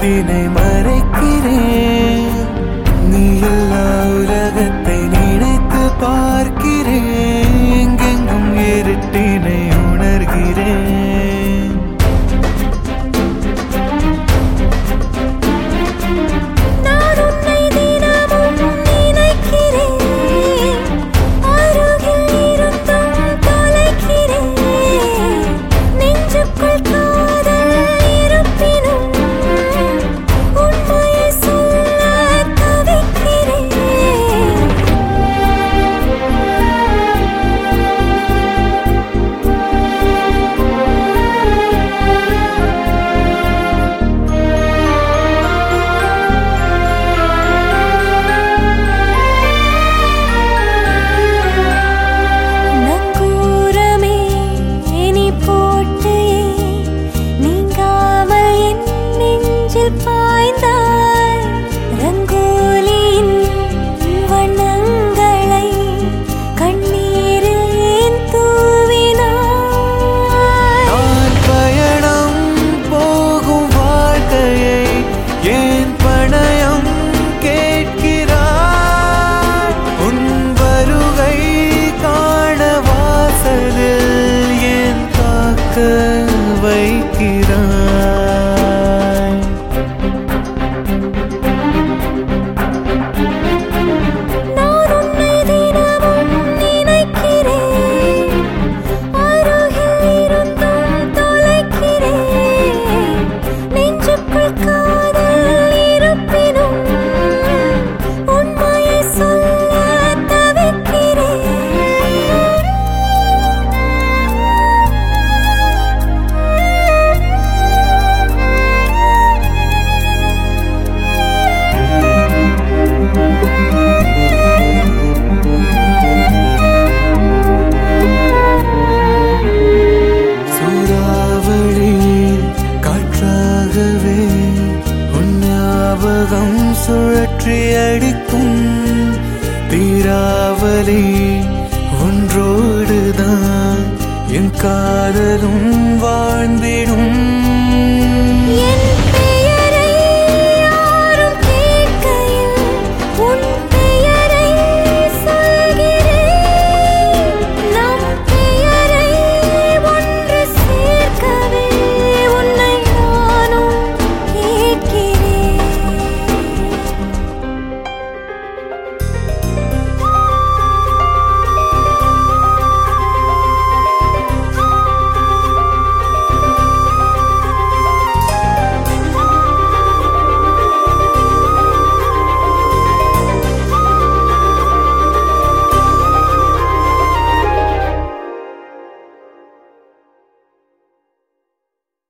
இருட்டினை மறைக்கிறேன் நீ எல்லா உலகத்தை நினைத்து பார்க்கிறேன் எங்கெங்கும் இருட்டினை உணர்கிறேன் நான் உன்னை தினமும் நினைக்கிறேன் அருகில் இருந்தும் தொலைக்கிறேன் நெஞ்சுக்குள் காதல் இருப்பினும் உண்மையை சொல்ல தவிக்கிறேன் நங்கூரமே நீ போட்டு நீங்காமல் என் நெஞ்சில் பாய்ந்தாய் ரங்கோலியின் வண்ணங்களை கண்ணீரில் ஏன் தூவினாய் நான் பயணம் போகும் வாழ்க்கையை ஏன் பணயம் கேட்கிறாய் உன் வருகை காண வாசலில் ஏன் காக்க வைக்கிறாய் நான் உன்னை தினமும் நினைக்கிறேன் அருகில் இருந்தும் தொலைக்கிறேன் நெஞ்சுக்குள் காதல் இருப்பினும் உண்மையை சொல்ல சூறாவளி காற்றாகவே உன் ஞாபகம் சுழற்றி அடிக்கும் தீராவளி ஒன்றோடுதான் என் காதலும் வாழ்ந்திடும்